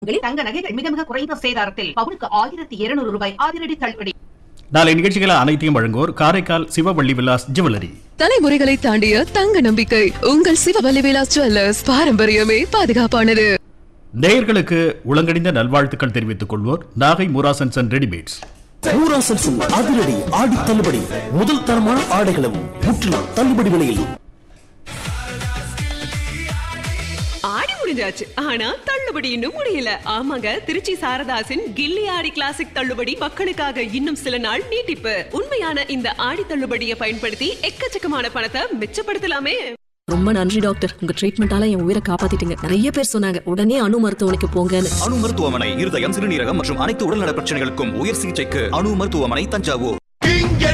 உங்களின் தங்க நகைகள் மிக மிக குறைந்த சேதாரத்தில் பவுனுக்கு ஆயிரத்தி இருநூறு ரூபாய் அதிரடி தள்ளுபடி நாளை நிகழ்ச்சிகளை அனைத்தையும் வழங்குவோர் காரைக்கால் சிவவள்ளி விலாஸ் ஜுவல்லரி தலைமுறைகளை தாண்டிய தங்க நம்பிக்கை உங்கள் சிவவல்லி விலாஸ் ஜுவல்லர்ஸ் பாரம்பரியமே பாதுகாப்பானது நேயர்களுக்கு உளங்கடிந்த நல்வாழ்த்துக்கள் தெரிவித்துக் கொள்வோர் நாகை மூராசன்சன் ரெடிமேட்ஸ் ஊராசன்ஸின் அதிரடி ஆடி தள்ளுபடி முதல் தரமான ஆடைகளும் முற்றிலும் தள்ளுபடி விலையில் ஆடி முடிஞ்சாச்சு ஆனா தள்ளுபடி இன்னும் முடியல ஆமாங்க திருச்சி சாரதாசின் கில்லி ஆடி கிளாசிக் தள்ளுபடி மக்களுக்காக இன்னும் சில நாள் நீட்டிப்பு உண்மையான இந்த ஆடி தள்ளுபடியை பயன்படுத்தி எக்கச்சக்கமான பணத்தை மிச்சப்படுத்தலாமே ரொம்ப நன்றி டாக்டர் உங்க ட்ரீட்மெண்டால என் உயிரை காப்பாத்திட்டீங்க நிறைய பேர் சொன்னாங்க உடனே அணு மருத்துவமனைக்கு போங்கன்னு அணு மருத்துவமனை இருதயம் சிறுநீரகம் மற்றும் அனைத்து உடல்நல பிரச்சனைகளுக்கும் உயர் சிகிச்சைக்கு அணு மருத்துவமனை தஞ்சாவூர்